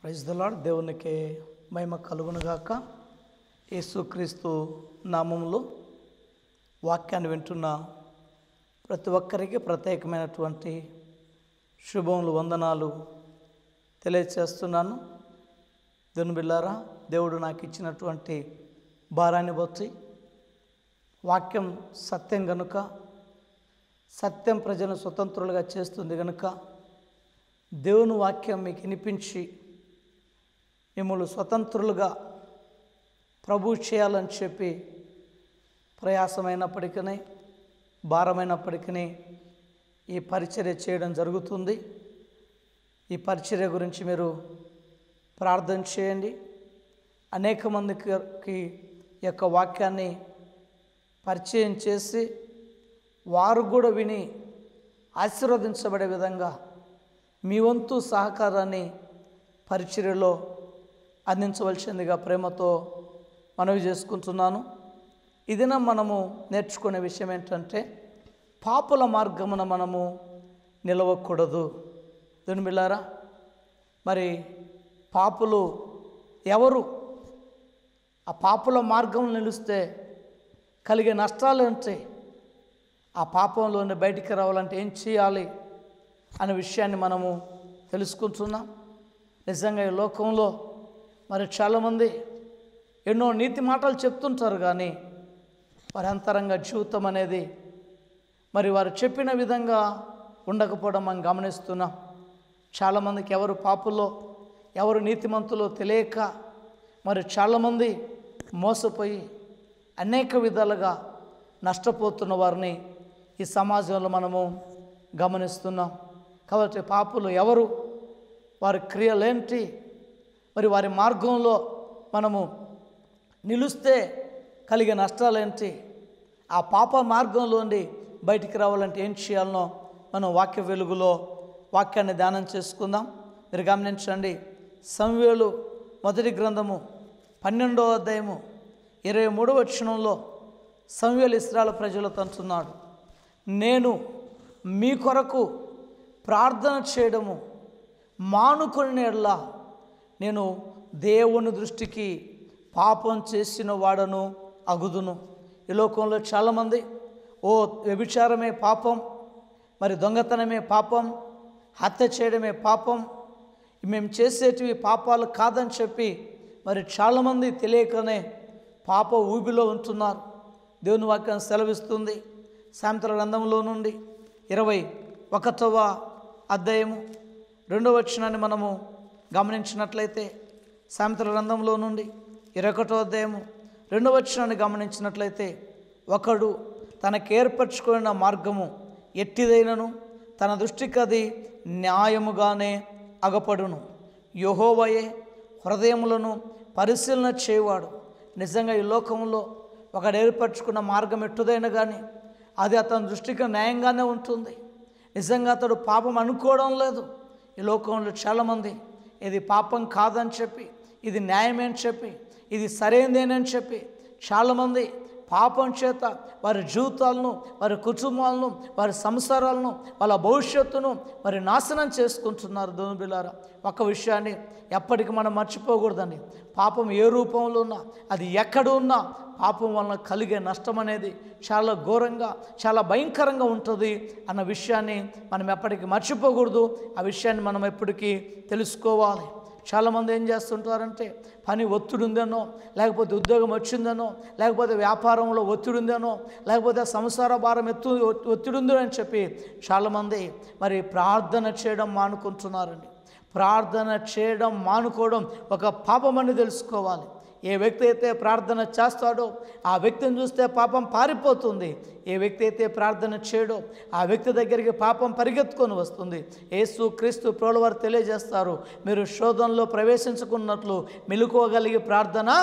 praise the lord దేవునికి మహిమ కలుగునుగాక యేసుక్రీస్తు నామములో వాక్యాన్ని వింటున్న ప్రతి ఒక్కరికి ప్రత్యేకమైనటువంటి శుభములు వందనాలు తెలియచేస్తున్నాను దునుబిల్లారా దేవుడు నాకు ఇచ్చినటువంటి భారాన్ని బట్టి వాక్యం సత్యం గనుక సత్యం ప్రజలను స్వతంత్రులుగా చేస్తుంది గనుక దేవుని వాక్యం మీకు వినిపించి మిమ్మల్ని స్వతంత్రులుగా ప్రభు చేయాలని చెప్పి ప్రయాసమైనప్పటికీ భారమైనప్పటికీ ఈ పరిచర్య చేయడం జరుగుతుంది ఈ పరిచర్య గురించి మీరు ప్రార్థన చేయండి అనేక మందికి ఈ యొక్క వాక్యాన్ని పరిచయం చేసి వారు కూడా విని ఆశీర్వదించబడే విధంగా మీ వంతు సహకారాన్ని పరిచర్యలో అందించవలసిందిగా ప్రేమతో మనవి చేసుకుంటున్నాను ఇదిన మనము నేర్చుకునే విషయం ఏంటంటే పాపుల మార్గమున మనము నిలవకూడదు దునిమిల్లారా మరి పాపులు ఎవరు ఆ పాపుల మార్గం నిలిస్తే కలిగే నష్టాలు ఏంటి ఆ పాపంలోనే బయటికి రావాలంటే ఏం చేయాలి అనే విషయాన్ని మనము తెలుసుకుంటున్నాం నిజంగా ఈ లోకంలో మరి చాలామంది ఎన్నో నీతి మాటలు చెప్తుంటారు కానీ వారి అంతరంగ జీవితం అనేది మరి వారు చెప్పిన విధంగా ఉండకపోవడం మనం గమనిస్తున్నాం చాలామందికి ఎవరు పాపులో ఎవరు నీతిమంతులో తెలియక మరి చాలామంది మోసపోయి అనేక విధాలుగా నష్టపోతున్న వారిని ఈ సమాజంలో మనము గమనిస్తున్నాం కాబట్టి పాపులు ఎవరు వారి క్రియలేంటి మరి వారి మార్గంలో మనము నిలుస్తే కలిగే నష్టాలేంటి ఆ పాప మార్గంలోండి బయటికి రావాలంటే ఏం చేయాలనో మనం వాక్య వెలుగులో వాక్యాన్ని ధ్యానం చేసుకుందాం మీరు గమనించండి సంవేలు మొదటి గ్రంథము పన్నెండవ అధ్యాయము ఇరవై మూడవ వచనంలో సంవేలు ఇస్రాయల్ ప్రజలతో అంటున్నాడు నేను మీ కొరకు ప్రార్థన చేయడము మానుకొని ఎడలా నేను దేవుని దృష్టికి పాపం చేసిన వాడను అగుదును ఈ లోకంలో చాలామంది ఓ వ్యభిచారమే పాపం మరి దొంగతనమే పాపం హత్య చేయడమే పాపం మేము చేసేటివి పాపాలు కాదని చెప్పి మరి చాలామంది తెలియకనే పాప ఊబిలో ఉంటున్నారు దేవుని వాక్యం సెలవిస్తుంది సాయంత్ర గ్రంథంలో నుండి ఇరవై ఒకటవ అధ్యాయము రెండవ వచనాన్ని మనము గమనించినట్లయితే సాయంత్ర గ్రంథంలో నుండి ఇరవై ఒకటో అధ్యాయము రెండవ వచనాన్ని గమనించినట్లయితే ఒకడు తనకు ఏర్పరచుకున్న మార్గము ఎట్టిదైనను తన దృష్టికి అది న్యాయముగానే అగపడును యహోవయే హృదయములను పరిశీలన చేయవాడు నిజంగా ఈ లోకంలో ఒకడు ఏర్పరచుకున్న మార్గం ఎట్టుదైనా కానీ అది అతని దృష్టికి న్యాయంగానే ఉంటుంది నిజంగా అతడు పాపం అనుకోవడం లేదు ఈ లోకంలో చాలామంది ఇది పాపం కాదని చెప్పి ఇది న్యాయమే అని చెప్పి ఇది సరైనదేనని చెప్పి చాలామంది పాపం చేత వారి జీవితాలను వారి కుటుంబాలను వారి సంసారాలను వాళ్ళ భవిష్యత్తును మరి నాశనం చేసుకుంటున్నారు దోనుబిలారా ఒక విషయాన్ని ఎప్పటికీ మనం మర్చిపోకూడదండి పాపం ఏ రూపంలో ఉన్నా అది ఎక్కడ ఉన్నా పాపం వలన కలిగే నష్టం అనేది చాలా ఘోరంగా చాలా భయంకరంగా ఉంటుంది అన్న విషయాన్ని మనం ఎప్పటికీ మర్చిపోకూడదు ఆ విషయాన్ని మనం ఎప్పటికీ తెలుసుకోవాలి చాలామంది ఏం చేస్తుంటారంటే పని ఒత్తిడి ఉందనో లేకపోతే ఉద్యోగం వచ్చిందనో లేకపోతే వ్యాపారంలో ఒత్తిడి ఉందనో లేకపోతే సంసార భారం ఎత్తు ఒత్తిడి ఉందో అని చెప్పి చాలామంది మరి ప్రార్థన చేయడం మానుకుంటున్నారండి ప్రార్థన చేయడం మానుకోవడం ఒక పాపమని తెలుసుకోవాలి ఏ వ్యక్తి అయితే ప్రార్థన చేస్తాడో ఆ వ్యక్తిని చూస్తే పాపం పారిపోతుంది ఏ వ్యక్తి అయితే ప్రార్థన చేయడో ఆ వ్యక్తి దగ్గరికి పాపం పరిగెత్తుకొని వస్తుంది యేసు క్రీస్తు ప్రోలవారు తెలియజేస్తారు మీరు శోధనలో ప్రవేశించుకున్నట్లు మెలుకోగలిగి ప్రార్థన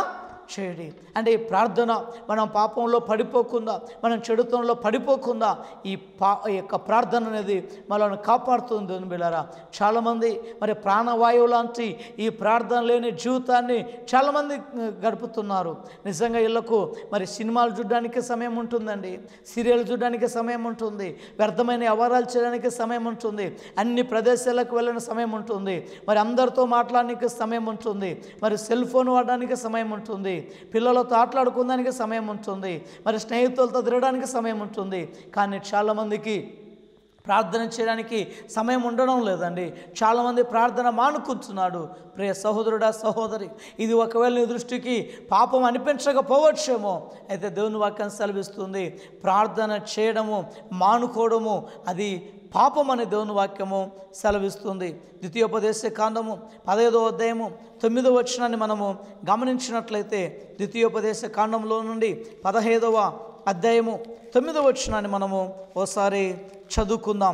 చేయండి అంటే ఈ ప్రార్థన మనం పాపంలో పడిపోకుండా మనం చెడుతనంలో పడిపోకుండా ఈ పా ఈ యొక్క ప్రార్థన అనేది మనల్ని కాపాడుతుంది అని బిళ్ళారా చాలామంది మరి ప్రాణవాయువు లాంటి ఈ ప్రార్థన లేని జీవితాన్ని చాలామంది గడుపుతున్నారు నిజంగా ఇళ్లకు మరి సినిమాలు చూడడానికి సమయం ఉంటుందండి సీరియల్ చూడడానికి సమయం ఉంటుంది వ్యర్థమైన వ్యవహారాలు చేయడానికి సమయం ఉంటుంది అన్ని ప్రదేశాలకు వెళ్ళిన సమయం ఉంటుంది మరి అందరితో మాట్లాడడానికి సమయం ఉంటుంది మరి సెల్ ఫోన్ వాడడానికి సమయం ఉంటుంది పిల్లలతో ఆటలాడుకోవడానికి సమయం ఉంటుంది మరి స్నేహితులతో తిరగడానికి సమయం ఉంటుంది కానీ చాలామందికి ప్రార్థన చేయడానికి సమయం ఉండడం లేదండి చాలామంది ప్రార్థన మానుకుంటున్నాడు ప్రియ సహోదరుడా సహోదరి ఇది ఒకవేళ నీ దృష్టికి పాపం అనిపించకపోవచ్చేమో అయితే దేవుని వాక్యం సెలవిస్తుంది ప్రార్థన చేయడము మానుకోవడము అది పాపం అనే దేవుని వాక్యము సెలవిస్తుంది ద్వితీయోపదేశ కాండము పదహైదో అధ్యాయము తొమ్మిదో వచనాన్ని మనము గమనించినట్లయితే ద్వితీయోపదేశ కాండంలో నుండి పదహైదవ అధ్యాయము తొమ్మిదవ వచనాన్ని మనము ఓసారి చదువుకుందాం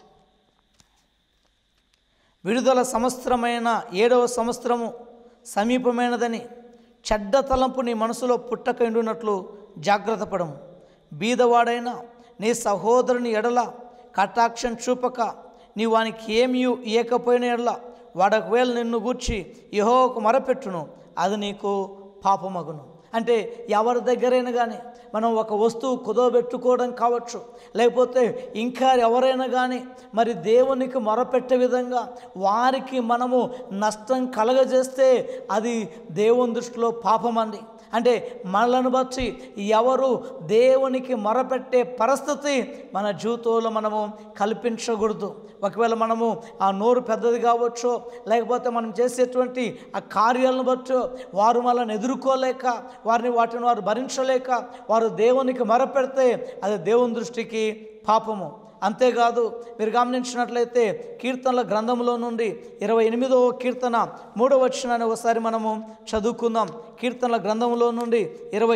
విడుదల సంవత్సరమైన ఏడవ సంవత్సరము సమీపమైనదని చెడ్డ తలంపు నీ మనసులో పుట్టకండునట్లు జాగ్రత్త పడము బీదవాడైన నీ సహోదరుని ఎడల కటాక్షం చూపక నీ వానికి ఏమీ ఇయ్యకపోయిన ఎడల వాడు ఒకవేళ నిన్ను గూర్చి యహోకు మొరపెట్టును అది నీకు పాపమగును అంటే ఎవరి దగ్గరైనా కానీ మనం ఒక వస్తువు కుదవబెట్టుకోవడం కావచ్చు లేకపోతే ఇంకా ఎవరైనా కానీ మరి దేవునికి మొరపెట్టే విధంగా వారికి మనము నష్టం కలగజేస్తే అది దేవుని దృష్టిలో పాపమండి అంటే మనలను బట్టి ఎవరు దేవునికి మొరపెట్టే పరిస్థితి మన జీవితంలో మనము కల్పించకూడదు ఒకవేళ మనము ఆ నోరు పెద్దది కావచ్చు లేకపోతే మనం చేసేటువంటి ఆ కార్యాలను బట్టి వారు మనల్ని ఎదుర్కోలేక వారిని వాటిని వారు భరించలేక వారు దేవునికి మొరపెడితే అది దేవుని దృష్టికి పాపము అంతేకాదు మీరు గమనించినట్లయితే కీర్తనల గ్రంథంలో నుండి ఇరవై ఎనిమిదవ కీర్తన మూడవ వచనాన్ని ఒకసారి మనము చదువుకుందాం కీర్తనల గ్రంథంలో నుండి ఇరవై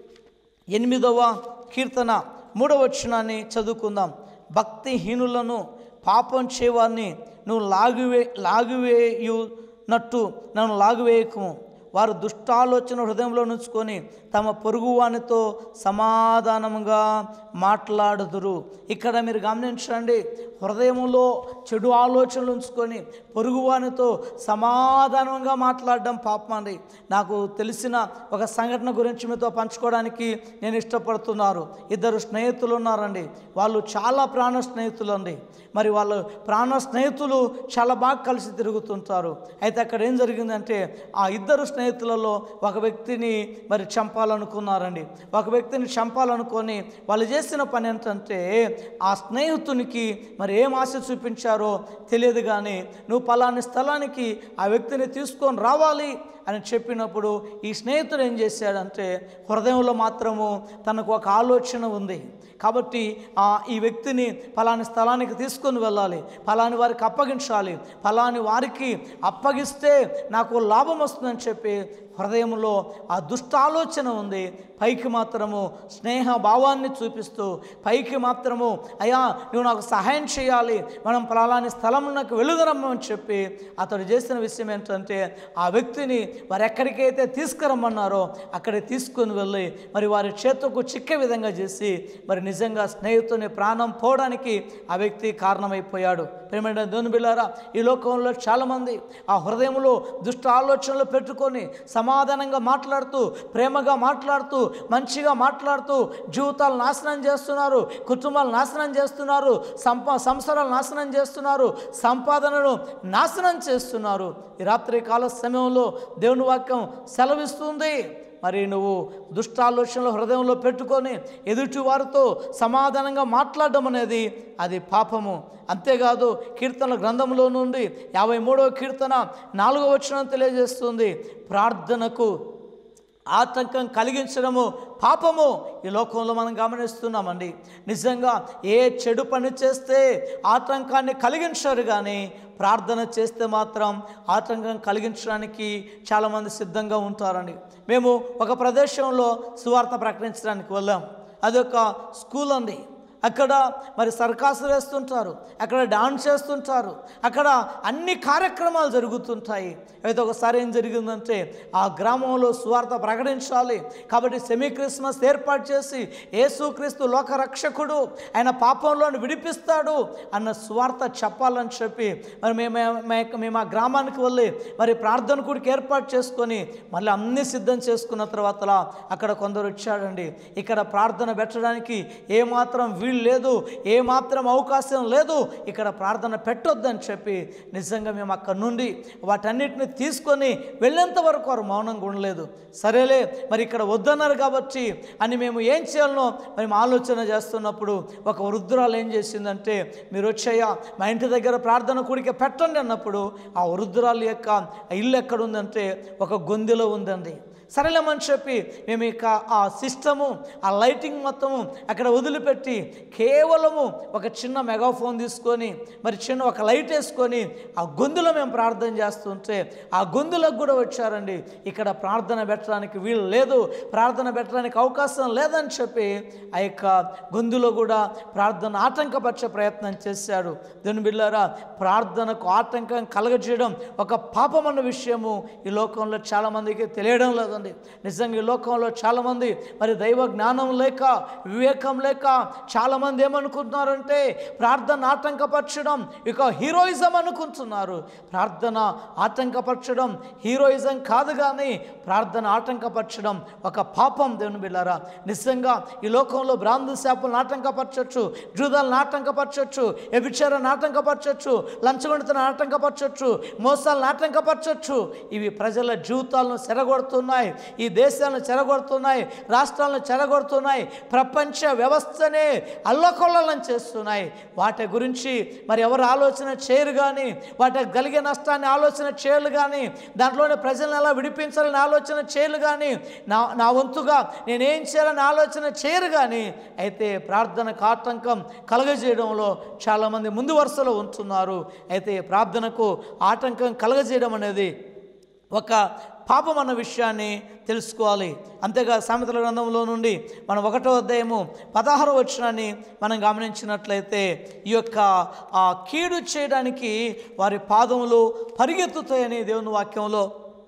ఎనిమిదవ కీర్తన మూడవ వచనాన్ని చదువుకుందాం భక్తిహీనులను పాపం చేయవారిని నువ్వు లాగివే లాగివేయునట్టు నన్ను లాగివేయకము వారు దుష్టాలోచన హృదయంలో నుంచుకొని తమ పొరుగువానితో సమాధానంగా మాట్లాడుదురు ఇక్కడ మీరు గమనించండి హృదయంలో చెడు ఆలోచనలు ఉంచుకొని పొరుగువానితో సమాధానంగా మాట్లాడడం పాపం అండి నాకు తెలిసిన ఒక సంఘటన గురించి మీతో పంచుకోవడానికి నేను ఇష్టపడుతున్నారు ఇద్దరు స్నేహితులు ఉన్నారండి వాళ్ళు చాలా ప్రాణ స్నేహితులు అండి మరి వాళ్ళు ప్రాణ స్నేహితులు చాలా బాగా కలిసి తిరుగుతుంటారు అయితే అక్కడ ఏం జరిగిందంటే ఆ ఇద్దరు స్నేహితులలో ఒక వ్యక్తిని మరి చంపాలనుకున్నారండి ఒక వ్యక్తిని చంపాలనుకొని వాళ్ళు చేసిన పని ఏంటంటే ఆ స్నేహితునికి మరి ఏం ఆశ చూపించారో తెలియదు కానీ నువ్వు పలాని స్థలానికి ఆ వ్యక్తిని తీసుకొని రావాలి అని చెప్పినప్పుడు ఈ స్నేహితుడు ఏం చేశాడంటే హృదయంలో మాత్రము తనకు ఒక ఆలోచన ఉంది కాబట్టి ఆ ఈ వ్యక్తిని ఫలాని స్థలానికి తీసుకొని వెళ్ళాలి ఫలాని వారికి అప్పగించాలి ఫలాని వారికి అప్పగిస్తే నాకు లాభం వస్తుందని చెప్పి హృదయంలో ఆ దుష్ట ఆలోచన ఉంది పైకి మాత్రము స్నేహ భావాన్ని చూపిస్తూ పైకి మాత్రము అయ్యా నువ్వు నాకు సహాయం చేయాలి మనం ఫలాని స్థలంలోకి వెలుగురమ్మని చెప్పి అతడు చేసిన విషయం ఏంటంటే ఆ వ్యక్తిని వారు ఎక్కడికైతే తీసుకురమ్మన్నారో అక్కడికి తీసుకొని వెళ్ళి మరి వారి చేతుకు చిక్కే విధంగా చేసి మరి నిజంగా స్నేహితుని ప్రాణం పోవడానికి ఆ వ్యక్తి కారణమైపోయాడు ప్రేమైన దేవుని బిళ్ళారా ఈ లోకంలో చాలామంది ఆ హృదయంలో దుష్ట ఆలోచనలు పెట్టుకొని సమాధానంగా మాట్లాడుతూ ప్రేమగా మాట్లాడుతూ మంచిగా మాట్లాడుతూ జీవితాలు నాశనం చేస్తున్నారు కుటుంబాలు నాశనం చేస్తున్నారు సంపా సంసారాలు నాశనం చేస్తున్నారు సంపాదనను నాశనం చేస్తున్నారు ఈ రాత్రి కాల సమయంలో దేవుని వాక్యం సెలవిస్తుంది మరి నువ్వు దుష్టాలోచనలు హృదయంలో పెట్టుకొని ఎదుటి వారితో సమాధానంగా మాట్లాడడం అనేది అది పాపము అంతేకాదు కీర్తనల గ్రంథంలో నుండి యాభై మూడవ కీర్తన నాలుగవ వచనం తెలియజేస్తుంది ప్రార్థనకు ఆటంకం కలిగించడము పాపము ఈ లోకంలో మనం గమనిస్తున్నామండి నిజంగా ఏ చెడు పని చేస్తే ఆటంకాన్ని కలిగించారు కానీ ప్రార్థన చేస్తే మాత్రం ఆటంకం కలిగించడానికి చాలామంది సిద్ధంగా ఉంటారండి మేము ఒక ప్రదేశంలో సువార్త ప్రకటించడానికి వెళ్ళాం అది ఒక స్కూల్ అండి అక్కడ మరి సర్కాసులు వేస్తుంటారు అక్కడ డాన్స్ చేస్తుంటారు అక్కడ అన్ని కార్యక్రమాలు జరుగుతుంటాయి అయితే ఒకసారి ఏం జరిగిందంటే ఆ గ్రామంలో సువార్త ప్రకటించాలి కాబట్టి సెమీ క్రిస్మస్ ఏర్పాటు చేసి యేసుక్రీస్తు లోక రక్షకుడు ఆయన పాపంలోని విడిపిస్తాడు అన్న సువార్త చెప్పాలని చెప్పి మరి మేము మే- మేము ఆ గ్రామానికి వెళ్ళి మరి ప్రార్థన కూడికి ఏర్పాటు చేసుకొని మళ్ళీ అన్ని సిద్ధం చేసుకున్న తర్వాత అక్కడ కొందరు వచ్చాడండి ఇక్కడ ప్రార్థన పెట్టడానికి ఏమాత్రం వీలు లేదు ఏమాత్రం అవకాశం లేదు ఇక్కడ ప్రార్థన పెట్టొద్దని చెప్పి నిజంగా మేము అక్కడ నుండి వాటన్నిటిని తీసుకొని వెళ్ళేంత వరకు వారు మౌనంగా ఉండలేదు సరేలే మరి ఇక్కడ వద్దన్నారు కాబట్టి అని మేము ఏం చేయాలనో మేము ఆలోచన చేస్తున్నప్పుడు ఒక వృద్ధురాలు ఏం చేసిందంటే మీరు వచ్చాయా మా ఇంటి దగ్గర ప్రార్థన కూడిక పెట్టండి అన్నప్పుడు ఆ వృద్ధురాలు యొక్క ఇల్లు ఎక్కడ ఉందంటే ఒక గొంతులో ఉందండి సరేలేమని చెప్పి మేము ఇక ఆ సిస్టము ఆ లైటింగ్ మొత్తము అక్కడ వదిలిపెట్టి కేవలము ఒక చిన్న మెగాఫోన్ తీసుకొని మరి చిన్న ఒక లైట్ వేసుకొని ఆ గొంతులో మేము ప్రార్థన చేస్తుంటే ఆ గొంతులకు కూడా వచ్చారండి ఇక్కడ ప్రార్థన పెట్టడానికి వీలు లేదు ప్రార్థన పెట్టడానికి అవకాశం లేదని చెప్పి ఆ యొక్క గొంతులో కూడా ప్రార్థన ఆటంకపరిచే ప్రయత్నం చేశాడు దేవుని బిళ్ళారా ప్రార్థనకు ఆటంకం కలగజేయడం ఒక పాపం అన్న విషయము ఈ లోకంలో చాలామందికి తెలియడం లేదండి నిజంగా ఈ లోకంలో చాలామంది మరి దైవ జ్ఞానం లేక వివేకం లేక చాలామంది ఏమనుకుంటున్నారంటే ప్రార్థన ఆటంకపరచడం ఇక హీరోయిజం అనుకుంటున్నారు ప్రార్థన ఆటంకపరచడం హీరోయిజం కాదు కానీ ప్రార్థన ఆటంకపరచడం ఒక పాపం దేవుని బిళ్ళారా నిజంగా ఈ లోకంలో భ్రాంతి శాపలను ఆటంకపరచచ్చు జూదాలను ఆటంకపరచచ్చు వ్యభిచారాన్ని ఆటంకపరచచ్చు లంచగొండితను ఆటంకపరచచ్చు మోసాలను ఆటంకపరచచ్చు ఇవి ప్రజల జీవితాలను చెరగొడుతున్నాయి ఈ దేశాలను చెరగొడుతున్నాయి రాష్ట్రాలను చెరగొడుతున్నాయి ప్రపంచ వ్యవస్థనే అల్లకొల్లం చేస్తున్నాయి వాటి గురించి మరి ఎవరు ఆలోచన చేయరు కానీ వాటికి కలిగే నష్టాన్ని ఆలోచన చేయరు కానీ దాంట్లోనే ప్రజలను ఎలా విడిపించాలని ఆలోచన చేయరు కానీ నా నా వంతుగా నేనేం చేయాలని ఆలోచన చేయరు కానీ అయితే ప్రార్థనకు ఆటంకం కలగజేయడంలో చాలామంది ముందు వరుసలో ఉంటున్నారు అయితే ప్రార్థనకు ఆటంకం కలగజేయడం అనేది ఒక పాపం అన్న విషయాన్ని తెలుసుకోవాలి అంతేగా సామెతల గ్రంథంలో నుండి మనం ఒకటో అధ్యాయము పదహారో వచనాన్ని మనం గమనించినట్లయితే ఈ యొక్క ఆ కీడు చేయడానికి వారి పాదములు పరిగెత్తుతాయని దేవుని వాక్యంలో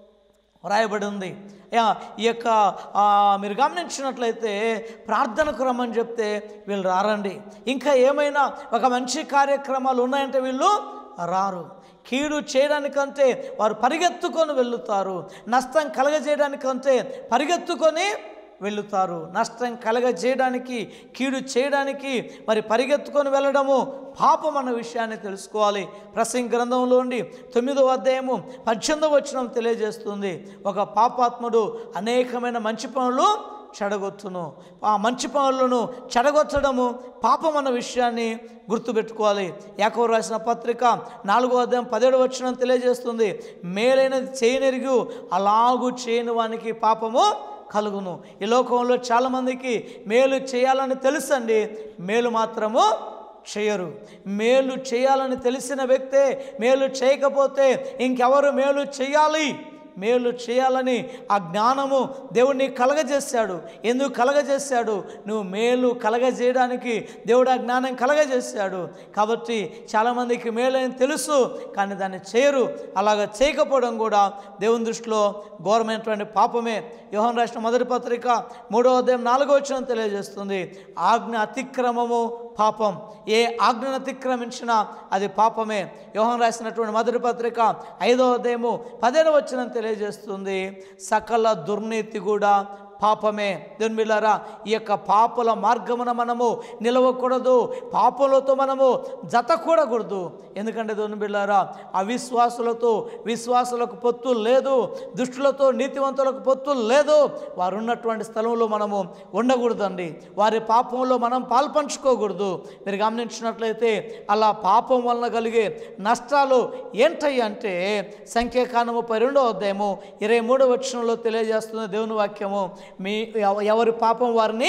వ్రాయబడి ఉంది యా, ఈ యొక్క ఆ, మీరు గమనించినట్లయితే ప్రార్థనకు రమ్మని చెప్తే వీళ్ళు రారండి ఇంకా ఏమైనా ఒక మంచి కార్యక్రమాలు ఉన్నాయంటే వీళ్ళు రారు కీడు చేయడానికంటే వారు పరిగెత్తుకొని వెళ్తారు నష్టం కలగజేయడానికంటే పరిగెత్తుకొని వెళ్తారు నష్టం కలగజేయడానికి కీడు చేయడానికి మరి పరిగెత్తుకొని వెళ్ళడము పాపం అన్న విషయాన్ని తెలుసుకోవాలి ప్రసంగ గ్రంథంలోండి తొమ్మిదవ అధ్యాయము పద్దెనిమిదవ వచనం తెలియజేస్తుంది ఒక పాపాత్ముడు అనేకమైన మంచి పనులు చెడగొట్టును ఆ మంచి పనులను చెడగొట్టడము పాపం అన్న విషయాన్ని గుర్తుపెట్టుకోవాలి యాకవ రాసిన పత్రిక నాలుగో అధ్యాయం పదిహేడు వచ్చిన తెలియజేస్తుంది మేలైనది చేయనెరుగు అలాగూ చేయని వానికి పాపము కలుగును ఈ లోకంలో చాలామందికి మేలు చేయాలని తెలుసండి మేలు మాత్రము చేయరు మేలు చేయాలని తెలిసిన వ్యక్తే మేలు చేయకపోతే ఇంకెవరు మేలు చేయాలి మేలు చేయాలని ఆ జ్ఞానము దేవుడిని కలగజేశాడు ఎందుకు కలగజేశాడు నువ్వు మేలు కలగజేయడానికి దేవుడు ఆ జ్ఞానం కలగజేశాడు కాబట్టి చాలామందికి మేలని తెలుసు కానీ దాన్ని చేయరు అలాగ చేయకపోవడం కూడా దేవుని దృష్టిలో ఘోరమైనటువంటి పాపమే యోహన్ రాష్ట్ర మొదటి పత్రిక మూడో అధ్యాయం నాలుగో వచ్చిన తెలియజేస్తుంది ఆజ్ఞ అతిక్రమము పాపం ఏ ఆజ్ఞను అతిక్రమించినా అది పాపమే యోహన్ రాసినటువంటి మొదటి పత్రిక ఐదో అధ్యాయము పదిహేను వచ్చిన తెలియజేస్తుంది సకల దుర్నీతి కూడా పాపమే దేవుని బిళ్ళారా ఈ యొక్క పాపల మార్గమున మనము నిలవకూడదు పాపలతో మనము జత కూడకూడదు ఎందుకంటే దేవుని బిళ్ళారా అవిశ్వాసులతో విశ్వాసులకు పొత్తు లేదు దుష్టులతో నీతివంతులకు పొత్తు లేదు వారు ఉన్నటువంటి స్థలంలో మనము ఉండకూడదండి వారి పాపంలో మనం పాల్పంచుకోకూడదు మీరు గమనించినట్లయితే అలా పాపం వలన కలిగే నష్టాలు ఏంటయ్యి అంటే సంఖ్యాకాండము ముప్పై రెండో అధ్యాయము ఇరవై మూడో వచనంలో తెలియజేస్తున్న దేవుని వాక్యము మీ ఎవ- ఎవరి పాపం వారిని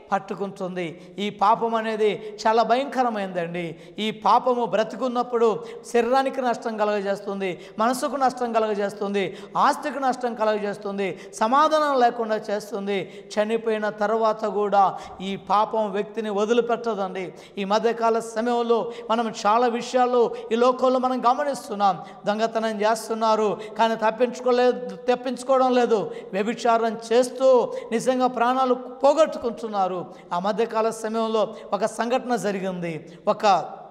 పట్టుకుంటుంది ఈ పాపం అనేది చాలా భయంకరమైందండి ఈ పాపము బ్రతికున్నప్పుడు శరీరానికి నష్టం కలగజేస్తుంది మనసుకు నష్టం కలగజేస్తుంది ఆస్తికి నష్టం కలగజేస్తుంది సమాధానం లేకుండా చేస్తుంది చనిపోయిన తర్వాత కూడా ఈ పాపం వ్యక్తిని వదిలిపెట్టదండి ఈ మధ్యకాల సమయంలో మనం చాలా విషయాలు ఈ లోకంలో మనం గమనిస్తున్నాం దొంగతనం చేస్తున్నారు కానీ తప్పించుకోలేదు తప్పించుకోవడం లేదు వ్యభిచారం చేస్తూ నిజంగా ప్రాణాలు పోగొట్టుకుంటున్నారు ఆ మధ్యకాల సమయంలో ఒక సంఘటన జరిగింది ఒక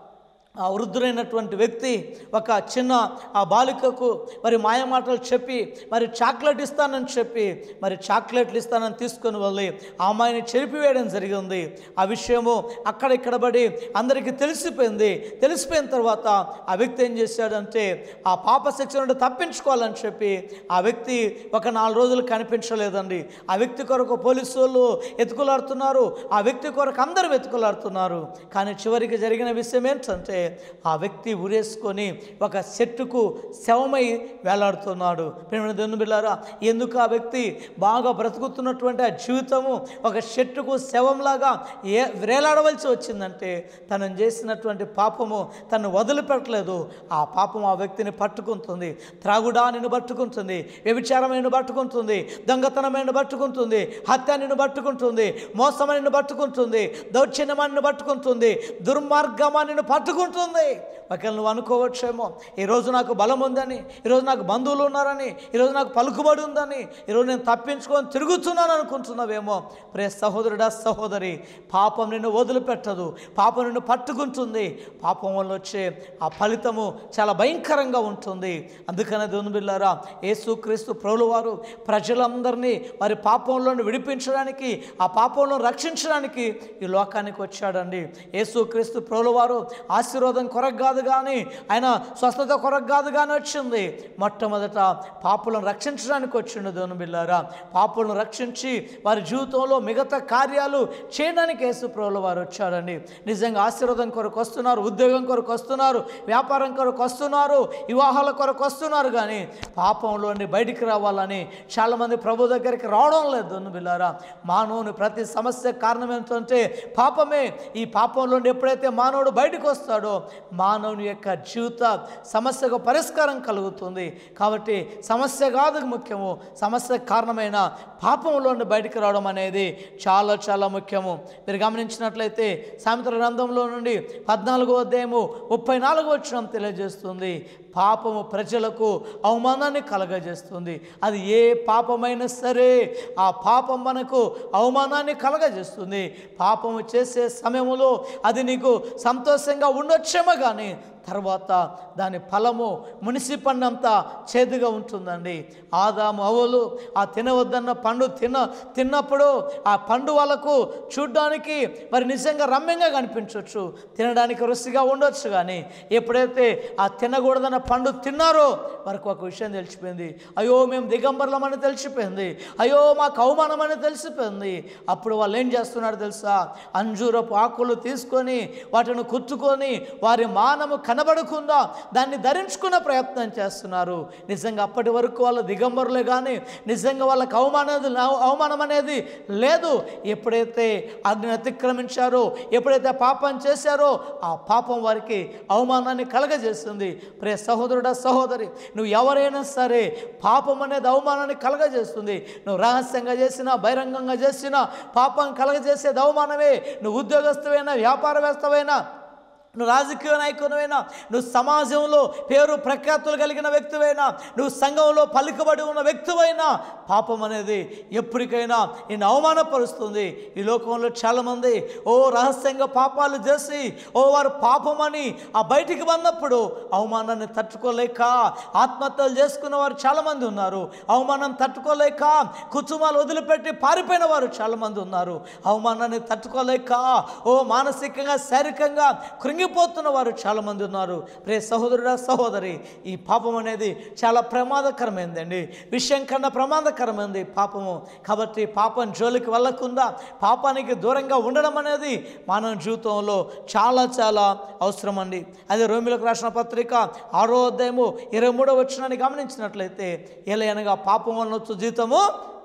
ఆ వృద్ధుడైనటువంటి వ్యక్తి ఒక చిన్న ఆ బాలికకు మరి మాయమాటలు చెప్పి మరి చాక్లెట్ ఇస్తానని చెప్పి మరి చాక్లెట్లు ఇస్తానని తీసుకొని వెళ్ళి ఆ అమ్మాయిని చెరిపివేయడం జరిగింది ఆ విషయము అక్కడ ఇక్కడ పడి అందరికీ తెలిసిపోయింది తెలిసిపోయిన తర్వాత ఆ వ్యక్తి ఏం చేశాడంటే ఆ పాప శిక్ష నుండి తప్పించుకోవాలని చెప్పి ఆ వ్యక్తి ఒక నాలుగు రోజులు కనిపించలేదండి ఆ వ్యక్తి కొరకు పోలీసు వాళ్ళు ఎత్తుకులాడుతున్నారు ఆ వ్యక్తి కొరకు అందరూ వెతుకులాడుతున్నారు కానీ చివరికి జరిగిన విషయం ఏంటంటే ఆ వ్యక్తి ఉరేసుకొని ఒక చెట్టుకు శవమై వేలాడుతున్నాడు ప్రేమ దేవుని బిళ్ళారా ఎందుకు ఆ వ్యక్తి బాగా బ్రతుకుతున్నటువంటి ఆ జీవితము ఒక చెట్టుకు శవంలాగా ఏ వేలాడవలసి వచ్చిందంటే తను చేసినటువంటి పాపము తను వదిలిపెట్టలేదు ఆ పాపం ఆ వ్యక్తిని పట్టుకుంటుంది త్రాగుడా నిన్ను పట్టుకుంటుంది వ్యభిచారం నిన్ను పట్టుకుంటుంది దొంగతనం నిన్ను పట్టుకుంటుంది హత్య నిన్ను పట్టుకుంటుంది మోసమ నిన్ను పట్టుకుంటుంది దౌర్జన్యమా నిన్ను పట్టుకుంటుంది దుర్మార్గమా నిన్ను పట్టుకుంటుంది ఒకవేళ నువ్వు అనుకోవచ్చేమో ఈరోజు నాకు బలం ఉందని ఈరోజు నాకు బంధువులు ఉన్నారని ఈరోజు నాకు పలుకుబడి ఉందని ఈరోజు నేను తప్పించుకొని తిరుగుతున్నాను అనుకుంటున్నావేమో ప్రే సహోదరుడా సహోదరి పాపం నిన్ను వదిలిపెట్టదు పాపం నిన్ను పట్టుకుంటుంది పాపం వల్ల వచ్చే ఆ ఫలితము చాలా భయంకరంగా ఉంటుంది అందుకనే దేవుని బిల్లారా యేసుక్రీస్తు ప్రభులు వారు ప్రజలందరినీ వారి పాపంలో నుండి విడిపించడానికి ఆ పాపంలో రక్షించడానికి ఈ లోకానికి వచ్చాడండి యేసుక్రీస్తు ప్రభులు వారు ఆశీర్వాదం కొరకు కాదు కానీ ఆయన స్వస్థత కొరకు కాదు కానీ వచ్చింది మొట్టమొదట పాపులను రక్షించడానికి వచ్చిండు దేవుని బిల్లారా పాపులను రక్షించి వారి జీవితంలో మిగతా కార్యాలు చేయడానికి యేసు ప్రభుల వారు వచ్చారండి నిజంగా ఆశీర్వాదం కొరకు వస్తున్నారు ఉద్యోగం కొరకు వస్తున్నారు వ్యాపారం కొరకు వస్తున్నారు వివాహాల కొరకు వస్తున్నారు కానీ పాపంలో నుండి బయటికి రావాలని చాలామంది ప్రభు దగ్గరికి రావడం లేదు దేవుని బిల్లారా మానవుని ప్రతి సమస్య కారణం ఏంటంటే పాపమే ఈ పాపంలో నుండి ఎప్పుడైతే మానవుడు బయటకు వస్తాడో మానవుని యొక్క జీవిత సమస్యకు పరిష్కారం కలుగుతుంది కాబట్టి సమస్య కాదు ముఖ్యము సమస్య కారణమైన పాపంలో నుండి బయటికి రావడం అనేది చాలా చాలా ముఖ్యము మీరు గమనించినట్లయితే సామెతల గ్రంథంలో నుండి పద్నాలుగో అధ్యాయము ముప్పై నాలుగో వచ్చిన తెలియజేస్తుంది పాపము ప్రజలకు అవమానాన్ని కలగజేస్తుంది అది ఏ పాపమైనా సరే ఆ పాపం మనకు అవమానాన్ని కలగజేస్తుంది పాపము చేసే సమయంలో అది నీకు సంతోషంగా ఉండొచ్చేమో కానీ తర్వాత దాని ఫలము మునిసిపడినంత చేదుగా ఉంటుందండి ఆదాము అవలు ఆ తినవద్దన్న పండు తిన తిన్నప్పుడు ఆ పండు వాళ్ళకు చూడ్డానికి మరి నిజంగా రమ్యంగా కనిపించవచ్చు తినడానికి రుచిగా ఉండొచ్చు కానీ ఎప్పుడైతే ఆ తినకూడదన్న పండు తిన్నారో వారికి ఒక విషయం తెలిసిపోయింది అయ్యో మేము దిగంబర్లమని తెలిసిపోయింది అయ్యో మాకు అవమానమని తెలిసిపోయింది అప్పుడు వాళ్ళు ఏం చేస్తున్నారు తెలుసా అంజూరపు ఆకులు తీసుకొని వాటిని కుట్టుకొని వారి మానము కనబడకుండా దాన్ని ధరించుకునే ప్రయత్నం చేస్తున్నారు నిజంగా అప్పటి వరకు వాళ్ళు దిగంబరులే కానీ నిజంగా వాళ్ళకి అవమానం అవమానం అనేది లేదు ఎప్పుడైతే అగ్ని అతిక్రమించారో ఎప్పుడైతే పాపం చేశారో ఆ పాపం వారికి అవమానాన్ని కలగజేస్తుంది ప్రే సహోదరుడా సహోదరి నువ్వు ఎవరైనా సరే పాపం అనేది అవమానాన్ని కలగజేస్తుంది నువ్వు రహస్యంగా చేసినా బహిరంగంగా చేసినా పాపం కలగజేసేది అవమానమే నువ్వు ఉద్యోగస్తువైనా వ్యాపారవేత్తవైనా నువ్వు రాజకీయ నాయకునివైనా నువ్వు సమాజంలో పేరు ప్రఖ్యాతులు కలిగిన వ్యక్తివైనా నువ్వు సంఘంలో పలుకుబడి ఉన్న వ్యక్తివైనా పాపం అనేది ఎప్పటికైనా నేను అవమానపరుస్తుంది ఈ లోకంలో చాలామంది ఓ రహస్యంగా పాపాలు చేసి ఓ వారు పాపమని ఆ బయటికి వన్నప్పుడు అవమానాన్ని తట్టుకోలేక ఆత్మహత్యలు చేసుకున్న వారు చాలామంది ఉన్నారు అవమానం తట్టుకోలేక కుటుంబాలు వదిలిపెట్టి పారిపోయిన వారు చాలామంది ఉన్నారు అవమానాన్ని తట్టుకోలేక ఓ మానసికంగా శారీరకంగా కృంగిపోతున్న వారు చాలామంది ఉన్నారు రే సహోదరుడా సహోదరి ఈ పాపం అనేది చాలా ప్రమాదకరమైందండి విషయం కన్నా ప్రమాదకరమైంది పాపము కాబట్టి పాపం జోలికి వెళ్ళకుండా పాపానికి దూరంగా ఉండడం అనేది మానవ జీవితంలో చాలా చాలా అవసరం అండి అదే రోమిలకు రాసిన పత్రిక ఆరో అధ్యాయము ఇరవై మూడో వచ్చినాన్ని గమనించినట్లయితే ఎలా అనగా పాపం వలన వచ్చు జీతము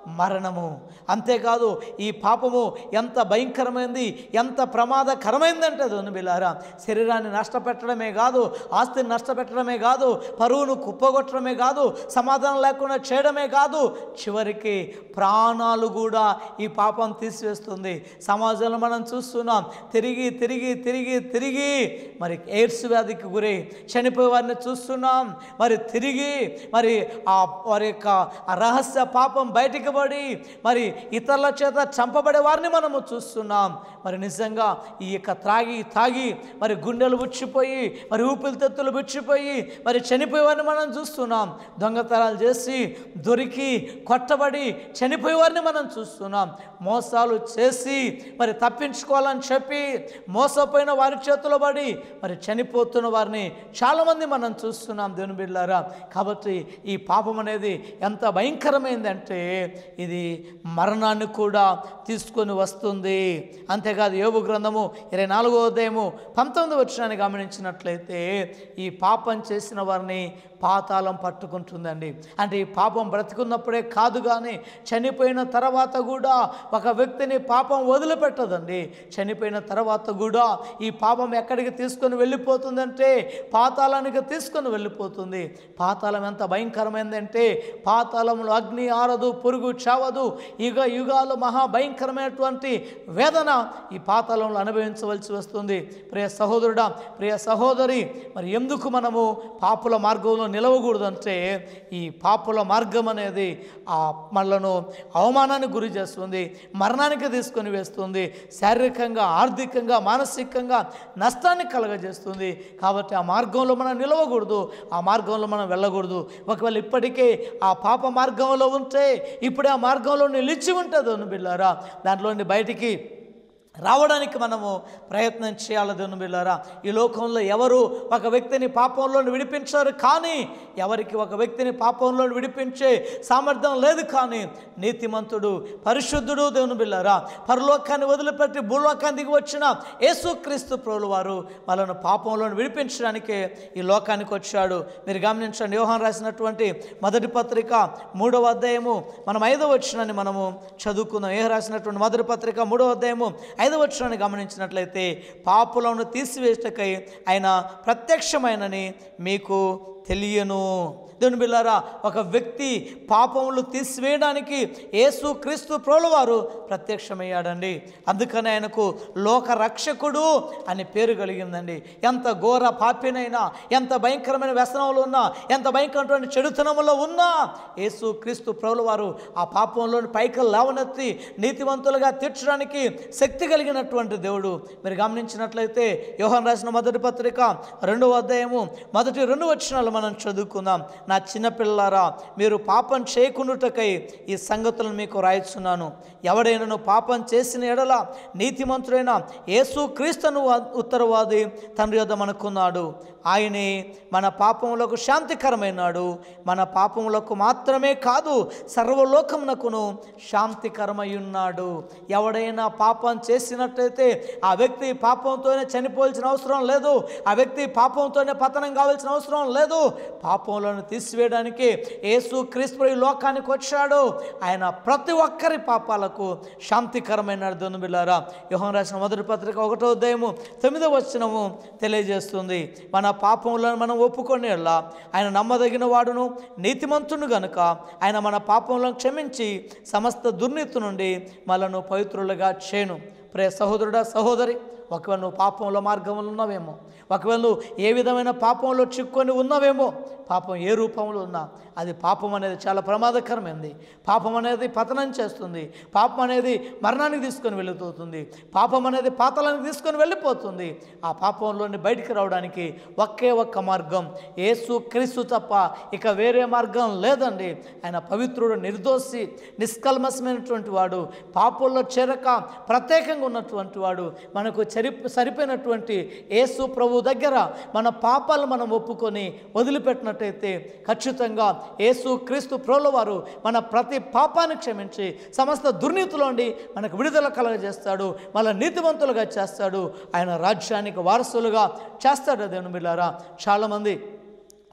మరణము అంతేకాదు ఈ పాపము ఎంత భయంకరమైంది ఎంత ప్రమాదకరమైందంటే దొన్ను బిల్లారా శరీరాన్ని నష్టపెట్టడమే కాదు ఆస్తిని నష్టపెట్టడమే కాదు పరువును కుప్పగొట్టడమే కాదు సమాధానం లేకుండా చేయడమే కాదు చివరికి ప్రాణాలు కూడా ఈ పాపం తీసివేస్తుంది సమాజంలో మనం చూస్తున్నాం తిరిగి తిరిగి తిరిగి తిరిగి మరి ఎయిడ్స్ వ్యాధికి గురై చనిపోయే వారిని చూస్తున్నాం మరి తిరిగి మరి ఆ వారి యొక్క ఆ రహస్య పాపం బయటికి పడి మరి ఇతరుల చేత చంపబడే వారిని మనము చూస్తున్నాం మరి నిజంగా ఈ యొక్క త్రాగి తాగి మరి గుండెలు బుచ్చిపోయి మరి ఊపిరితిత్తులు బుచ్చిపోయి మరి చనిపోయే వారిని మనం చూస్తున్నాం దొంగతనాలు చేసి దొరికి కొట్టబడి చనిపోయే వారిని మనం చూస్తున్నాం మోసాలు చేసి మరి తప్పించుకోవాలని చెప్పి మోసపోయిన వారి చేతిలో పడి మరి చనిపోతున్న వారిని చాలామంది మనం చూస్తున్నాం దేవుని బిడ్డారా కాబట్టి ఈ పాపం అనేది ఎంత భయంకరమైందంటే ఇది మరణాన్ని కూడా తీసుకొని వస్తుంది అంతేకాదు యోగు గ్రంథము ఇరవై నాలుగో ఉదయము పంతొమ్మిది వచ్చినాన్ని గమనించినట్లయితే ఈ పాపం చేసిన వారిని పాతాళం పట్టుకుంటుందండి అంటే ఈ పాపం బ్రతికున్నప్పుడే కాదు కానీ చనిపోయిన తర్వాత కూడా ఒక వ్యక్తిని పాపం వదిలిపెట్టదండి చనిపోయిన తర్వాత కూడా ఈ పాపం ఎక్కడికి తీసుకొని వెళ్ళిపోతుందంటే పాతాళానికి తీసుకొని వెళ్ళిపోతుంది పాతాళం ఎంత భయంకరమైందంటే పాతాళంలో అగ్ని ఆరదు పురుగు చావదు యుగ యుగాలు మహా భయంకరమైనటువంటి వేదన ఈ పాతాళంలో అనుభవించవలసి వస్తుంది ప్రియ సహోదరుడా ప్రియ సహోదరి మరి ఎందుకు మనము పాపుల మార్గంలో నిలవకూడదంటే ఈ పాపుల మార్గం అనేది ఆ మనలను అవమానానికి గురి చేస్తుంది మరణానికి తీసుకొని వేస్తుంది శారీరకంగా ఆర్థికంగా మానసికంగా నష్టాన్ని కలగజేస్తుంది కాబట్టి ఆ మార్గంలో మనం నిలవకూడదు ఆ మార్గంలో మనం వెళ్ళకూడదు ఒకవేళ ఇప్పటికే ఆ పాప మార్గంలో ఉంటే ఇప్పుడే ఆ మార్గంలో నిలిచి ఉంటుంది అని బిల్లారా దాంట్లో నుండి బయటికి రావడానికి మనము ప్రయత్నం చేయాలి దేవుని బిళ్ళారా ఈ లోకంలో ఎవరు ఒక వ్యక్తిని పాపంలో విడిపించారు కానీ ఎవరికి ఒక వ్యక్తిని పాపంలో విడిపించే సామర్థ్యం లేదు కానీ నీతిమంతుడు పరిశుద్ధుడు దేవుని బిళ్ళారా పరలోకాన్ని వదిలిపెట్టి భూలోకాన్ని దిగి వచ్చిన యేసుక్రీస్తు ప్రభులు వారు వాళ్ళను పాపంలో విడిపించడానికే ఈ లోకానికి వచ్చాడు మీరు గమనించండి యోహాన్ రాసినటువంటి మొదటి పత్రిక మూడవ అధ్యాయము మనం ఐదవ వచ్చినాన్ని మనము చదువుకుందాం ఏ రాసినటువంటి మొదటి పత్రిక మూడవ అధ్యాయము ఐదవ వచనాన్ని గమనించినట్లయితే పాపులను తీసివేటకై ఆయన ప్రత్యక్షమైనని మీకు తెలియను దేవుని బిల్లారా ఒక వ్యక్తి పాపములు తీసివేయడానికి యేసు క్రీస్తు ప్రోలవారు ప్రత్యక్షమయ్యాడండి అందుకని ఆయనకు లోక రక్షకుడు అని పేరు కలిగిందండి ఎంత ఘోర పాపినైనా ఎంత భయంకరమైన వ్యసనంలో ఉన్నా ఎంత భయంకరమైన చెడుతనంలో ఉన్నా యేసు క్రీస్తు ప్రోలవారు ఆ పాపంలోని పైకి లేవనెత్తి నీతివంతులుగా తీర్చడానికి శక్తి కలిగినటువంటి దేవుడు మీరు గమనించినట్లయితే యోహన్ రాసిన మొదటి పత్రిక రెండవ అధ్యాయము మొదటి రెండు వచనాలు మనం చదువుకుందాం నా చిన్నపిల్లారా మీరు పాపం చేయకుండాటకై ఈ సంగతులను మీకు రాయిస్తున్నాను ఎవడైనను పాపం చేసిన ఎడల నీతిమంతుడైన యేసు క్రీస్తును ఉత్తరవాది తండ్రి యొద్ద మనకున్నాడు ఆయనే మన పాపములకు శాంతికరమైనాడు మన పాపములకు మాత్రమే కాదు సర్వలోకమునకును శాంతికరమై ఉన్నాడు ఎవడైనా పాపం చేసినట్లయితే ఆ వ్యక్తి పాపంతోనే చనిపోవాల్సిన అవసరం లేదు ఆ వ్యక్తి పాపంతోనే పతనం కావాల్సిన అవసరం లేదు పాపంలోని తీసివేయడానికి యేసు క్రీస్తు ఈ లోకానికి వచ్చాడు ఆయన ప్రతి ఒక్కరి పాపాలకు శాంతికరమైన దునుబిలారా యోహం రాసిన మొదటి పత్రిక ఒకటో ఉదయము తొమ్మిదో వచనము తెలియజేస్తుంది మన పాపములను మనం ఒప్పుకొని వెళ్ళా ఆయన నమ్మదగిన వాడును నీతిమంతుడు గనుక ఆయన మన పాపములను క్షమించి సమస్త దుర్నీతి నుండి మనను పవిత్రులుగా చేను ప్రే సహోదరుడా సహోదరి ఒకవేళ నువ్వు పాపంలో మార్గంలో ఉన్నావేమో ఒకవేళ నువ్వు ఏ విధమైన పాపంలో చిక్కుకొని ఉన్నావేమో పాపం ఏ రూపంలో ఉన్నా అది పాపం అనేది చాలా ప్రమాదకరమైంది పాపం అనేది పతనం చేస్తుంది పాపం అనేది మరణానికి తీసుకొని వెళ్ళిపోతుంది పాపం అనేది పాతలానికి తీసుకొని వెళ్ళిపోతుంది ఆ పాపంలోని బయటికి రావడానికి ఒకే ఒక్క మార్గం ఏసు క్రీస్తు తప్ప ఇక వేరే మార్గం లేదండి ఆయన పవిత్రుడు నిర్దోషి నిష్కల్మసమైనటువంటి వాడు పాపంలో చేరక ప్రత్యేకంగా ఉన్నటువంటి వాడు మనకు చరి సరిపోయినటువంటి యేసు ప్రభు దగ్గర మన పాపాలు మనం ఒప్పుకొని వదిలిపెట్టినట్టయితే ఖచ్చితంగా యేసు క్రీస్తు ప్రోల వారు మన ప్రతి పాపాన్ని క్షమించి సమస్త దుర్నీతిలోండి మనకు విడుదల కలగజేస్తాడు మన నీతివంతులుగా చేస్తాడు ఆయన రాజ్యానికి వారసులుగా చేస్తాడు దేవుని బిళ్ళారా చాలామంది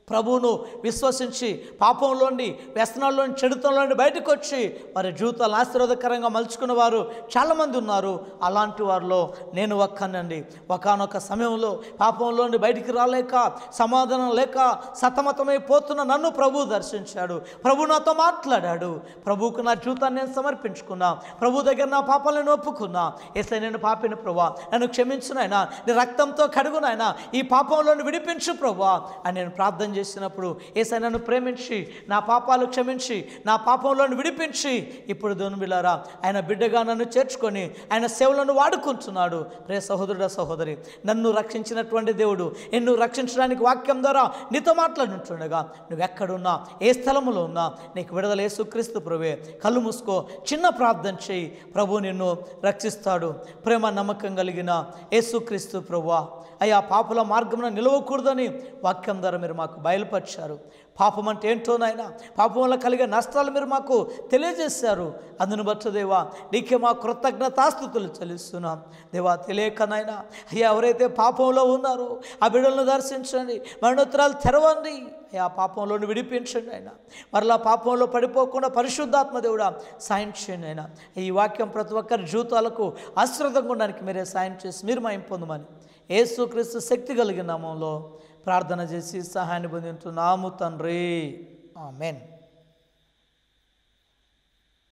ప్రభువును విశ్వసించి పాపంలోని వ్యసనాల్లోని చెడుతంలోని బయటకు వచ్చి వారి జీవితాలను ఆశీర్వాదకరంగా మలుచుకున్న వారు చాలామంది ఉన్నారు అలాంటి వారిలో నేను ఒక్కనండి ఒకనొక సమయంలో పాపంలోని బయటికి రాలేక సమాధానం లేక సతమతమైపోతున్న నన్ను ప్రభు దర్శించాడు ప్రభు నాతో మాట్లాడాడు ప్రభువుకు నా జీవితాన్ని నేను సమర్పించుకున్నా ప్రభు దగ్గర నా పాపాలను ఒప్పుకున్నా ఏసై నేను పాపిన ప్రభా నన్ను క్షమించునైనా నీ రక్తంతో కడుగునైనా ఈ పాపంలోని విడిపించు ప్రభా అని నేను ప్రార్థన చేసినప్పుడు ఏసై నన్ను ప్రేమించి నా పాపాలు క్షమించి నా పాపంలోని విడిపించి ఇప్పుడు దోనుబిలారా ఆయన బిడ్డగా నన్ను చేర్చుకొని ఆయన సేవలను వాడుకుంటున్నాడు రే సహోదరుడ సహోదరి నన్ను రక్షించినటువంటి దేవుడు నిన్ను రక్షించడానికి వాక్యం ద్వారా నీతో మాట్లాడుతుండగా నువ్వు ఎక్కడున్నా ఏ స్థలములో ఉన్నా నీకు విడుదల యేసుక్రీస్తు ప్రభువే కళ్ళు మూసుకో చిన్న ప్రార్థన చేయి ప్రభు నిన్ను రక్షిస్తాడు ప్రేమ నమ్మకం కలిగిన యేసుక్రీస్తు ప్రభువా అయ్యా పాపుల మార్గమున నిలవకూడదని వాక్యం ద్వారా మీరు మాకు బయలుపరిచారు పాపం అంటే ఏంటో నాయన పాపం వల్ల కలిగే నష్టాలు మీరు మాకు తెలియజేశారు అందును బట్టు దేవా నీకే మా కృతజ్ఞతాస్థుతులు చెల్లిస్తున్నాం దేవా తెలియక నాయన అయ్యా ఎవరైతే పాపంలో ఉన్నారో ఆ బిడ్డలను దర్శించండి మరణోత్తరాలు తెరవండి అయ్యా పాపంలోని విడిపించండి ఆయన మరలా పాపంలో పడిపోకుండా పరిశుద్ధాత్మ దేవుడా సాయం చేయండి ఆయన ఈ వాక్యం ప్రతి ఒక్కరి జీవితాలకు ఆశ్రదంగా ఉండడానికి మీరే సాయం చేసి మీరు మా పొందమని యేసుక్రీస్తు శక్తి కలిగిన నామంలో ప్రార్థన చేసి సహాయాన్ని పొందుతున్నాము తండ్రి ఆమెన్